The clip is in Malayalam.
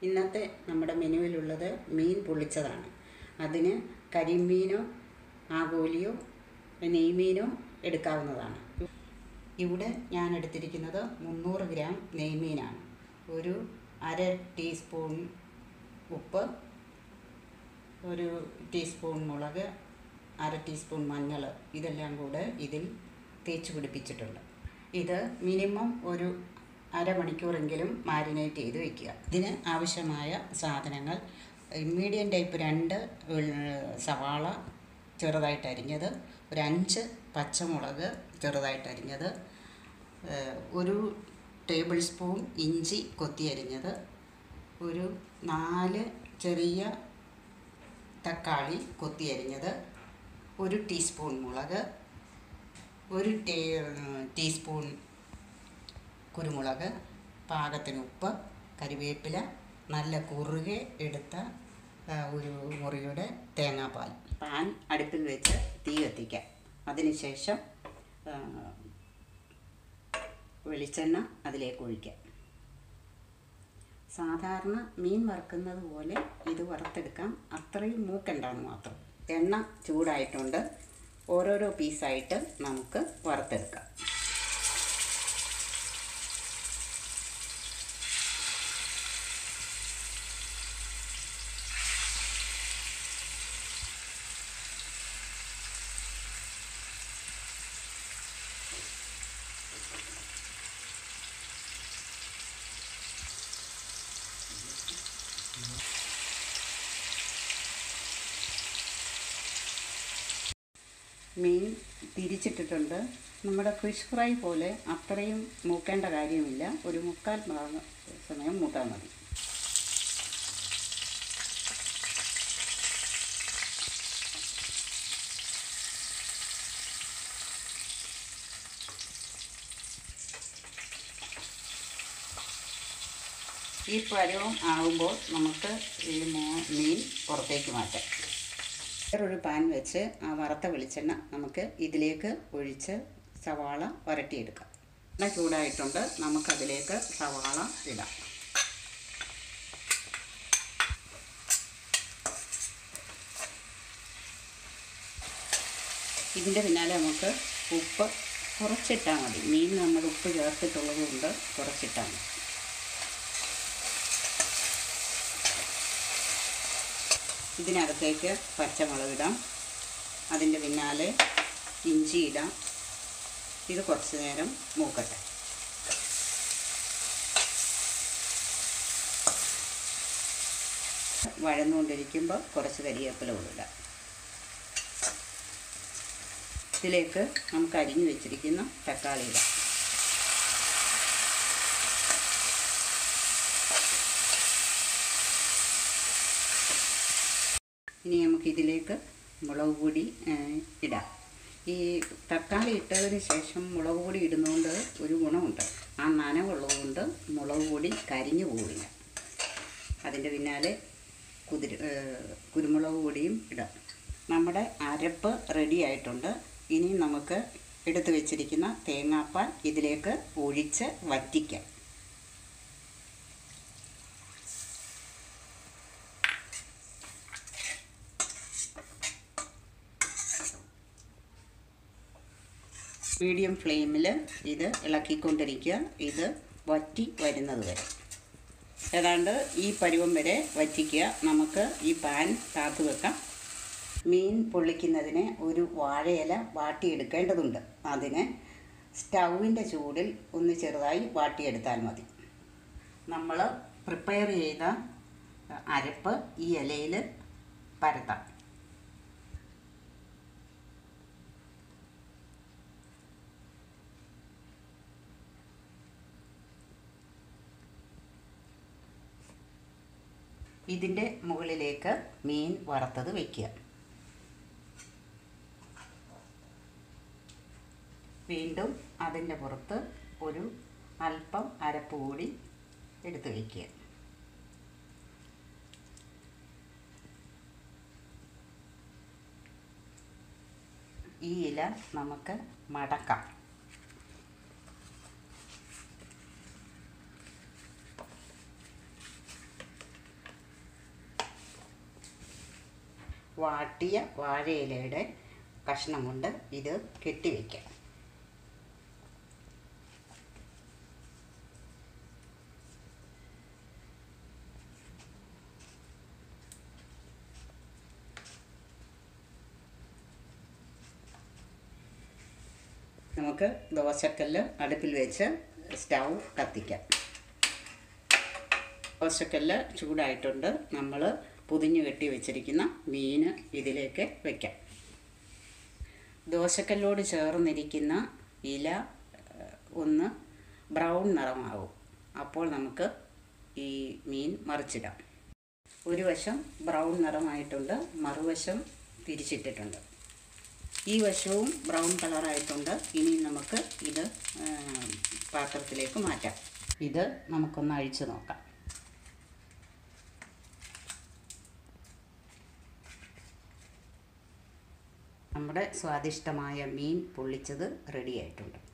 ഇന്നത്തെ നമ്മുടെ മെനുവിലുള്ളത് മീൻ പൊള്ളിച്ചതാണ് അതിന് കരിമീനോ ആകോലിയോ നെയ്മീനോ എടുക്കാവുന്നതാണ് ഇവിടെ ഞാൻ എടുത്തിരിക്കുന്നത് മുന്നൂറ് ഗ്രാം നെയ്മീനാണ് ഒരു അര ടീസ്പൂൺ ഉപ്പ് ഒരു ടീസ്പൂൺ മുളക് അര ടീസ്പൂൺ മഞ്ഞൾ ഇതെല്ലാം കൂടെ ഇതിൽ തേച്ച് പിടിപ്പിച്ചിട്ടുണ്ട് ഇത് മിനിമം ഒരു അരമണിക്കൂറെങ്കിലും മാരിനേറ്റ് ചെയ്ത് വെക്കുക ഇതിന് ആവശ്യമായ സാധനങ്ങൾ മീഡിയം ടൈപ്പ് രണ്ട് വെള്ള- സവാള ചെറുതായിട്ട് അരിഞ്ഞത് ഒരു അഞ്ച് പച്ചമുളക് ചെറുതായിട്ട് അരിഞ്ഞത് ഏഹ് ഒരു ടേബിൾ സ്പൂൺ ഇഞ്ചി കൊത്തി അരിഞ്ഞത് ഒരു നാല് ചെറിയ തക്കാളി കൊത്തി അരിഞ്ഞത് ഒരു ടീസ്പൂൺ മുളക് ഒരു ടീ ടീസ്പൂൺ കുരുമുളക് പാകത്തിന് ഉപ്പ് കരിവേപ്പില നല്ല കുറുകെ എടുത്ത ആ, ഒരു മുറിയുടെ തേങ്ങാപ്പാൽ പാൻ അടുപ്പിൽ വെച്ച് തീ കത്തിക്കാം അതിനുശേഷം ആ, വെളിച്ചെണ്ണ അതിലേക്ക് ഒഴിക്കാം സാധാരണ മീൻ വറുക്കുന്നത് പോലെ ഇത് വറുത്തെടുക്കാം അത്രയും മൂക്കണ്ടാന്ന് മാത്രം എണ്ണ ചൂടായിട്ടുണ്ട് ഓരോരോ പീസായിട്ട് നമുക്ക് വറുത്തെടുക്കാം മീൻ തിരിച്ചിട്ടിട്ടുണ്ട് നമ്മുടെ ഫിഷ് ഫ്രൈ പോലെ അത്രയും മൂക്കേണ്ട കാര്യമില്ല ഒരു മുക്കാൽ ഭാഗം സമയം മൂത്താൽ മതി ഈ പരുവം ആകുമ്പോൾ നമുക്ക് ഈ മോ- മീൻ പുറത്തേക്ക് മാറ്റാം വേറൊരു പാൻ വെച്ച് ആ വറുത്ത വെളിച്ചെണ്ണ നമുക്ക് ഇതിലേക്ക് ഒഴിച്ച് സവാള വരട്ടിയെടുക്കാം എണ്ണ ചൂടായിട്ടുണ്ട് നമുക്കതിലേക്ക് സവാള ഇടാം ഇതിൻ്റെ പിന്നാലെ നമുക്ക് ഉപ്പ് കുറച്ചിട്ടാൽ മതി മീൻ നമ്മൾ ഉപ്പ് ചേർത്തിട്ടുള്ളത് കൊണ്ട് കുറച്ചിട്ടാൽ മതി ഇതിനകത്തേക്ക് പച്ചമുളക് ഇടാം അതിൻ്റെ പിന്നാലെ ഇഞ്ചി ഇടാം ഇത് കുറച്ച് നേരം മൂക്കട്ടെ വഴന്നുകൊണ്ടിരിക്കുമ്പോൾ കുറച്ച് കരിവേപ്പില കൂടെ ഇടാം ഇതിലേക്ക് നമുക്ക് അരിഞ്ഞു വെച്ചിരിക്കുന്ന തക്കാളി ഇടാം ഇനി നമുക്ക് ഇതിലേക്ക് മുളക് പൊടി ഏഹ്, ഇടാം ഈ തക്കാളി ഇട്ടതിന് ശേഷം മുളക് പൊടി ഇടുന്നതുകൊണ്ട് ഒരു ഗുണമുണ്ട് ആ നനവുള്ളത് കൊണ്ട് മുളക് പൊടി കരിഞ്ഞു പോവില്ല അതിൻ്റെ പിന്നാലെ കുതിര ഏഹ്, കുരുമുളക് പൊടിയും ഇടാം നമ്മുടെ അരപ്പ് റെഡി ആയിട്ടുണ്ട് ഇനി നമുക്ക് എടുത്തു വെച്ചിരിക്കുന്ന തേങ്ങാപ്പാൽ ഇതിലേക്ക് ഒഴിച്ച് വറ്റിക്കാം മീഡിയം ഫ്ലെയിമിൽ ഇത് ഇളക്കിക്കൊണ്ടിരിക്കുക ഇത് വറ്റി വരുന്നത് വരെ ഏതാണ്ട് ഈ പരുവം വരെ വറ്റിക്കുക നമുക്ക് ഈ പാൻ താത്തു വെക്കാം മീൻ പൊള്ളിക്കുന്നതിന് ഒരു വാഴയില വാട്ടിയെടുക്കേണ്ടതുണ്ട് അതിന് സ്റ്റൗവിൻ്റെ ചൂടിൽ ഒന്ന് ചെറുതായി വാട്ടിയെടുത്താൽ മതി നമ്മൾ പ്രിപ്പയർ ചെയ്ത അരപ്പ് ഈ ഇലയിൽ പരത്താം ഇതിൻ്റെ മുകളിലേക്ക് മീൻ വറുത്തത് വയ്ക്കുക വീണ്ടും അതിൻ്റെ പുറത്ത് ഒരു അല്പം അരപ്പ് കൂടി എടുത്ത് വയ്ക്കുക ഈ ഇല നമുക്ക് മടക്കാം വാട്ടിയ വാഴയിലയുടെ കഷ്ണം കൊണ്ട് ഇത് കെട്ടിവെക്കാം നമുക്ക് ദോശക്കല്ല് അടുപ്പിൽ വെച്ച് സ്റ്റൗ കത്തിക്കാം ദോശക്കല്ല് ചൂടായിട്ടുണ്ട് നമ്മൾ പൊതിഞ്ഞു കെട്ടി വെച്ചിരിക്കുന്ന മീൻ ഇതിലേക്ക് വെക്കാം ദോശക്കല്ലോട് ചേർന്നിരിക്കുന്ന ഇല ഏഹ്, ഒന്ന് ബ്രൗൺ നിറമാകും അപ്പോൾ നമുക്ക് ഈ മീൻ മറിച്ചിടാം ഒരു വശം ബ്രൗൺ നിറമായിട്ടുണ്ട് മറുവശം തിരിച്ചിട്ടിട്ടുണ്ട് ഈ വശവും ബ്രൗൺ കളറായിട്ടുണ്ട് ഇനി നമുക്ക് ഇത് ആ, പാത്രത്തിലേക്ക് മാറ്റാം ഇത് നമുക്കൊന്ന് അഴിച്ചു നോക്കാം നമ്മുടെ സ്വാദിഷ്ടമായ മീൻ പൊള്ളിച്ചത് റെഡി ആയിട്ടുണ്ട്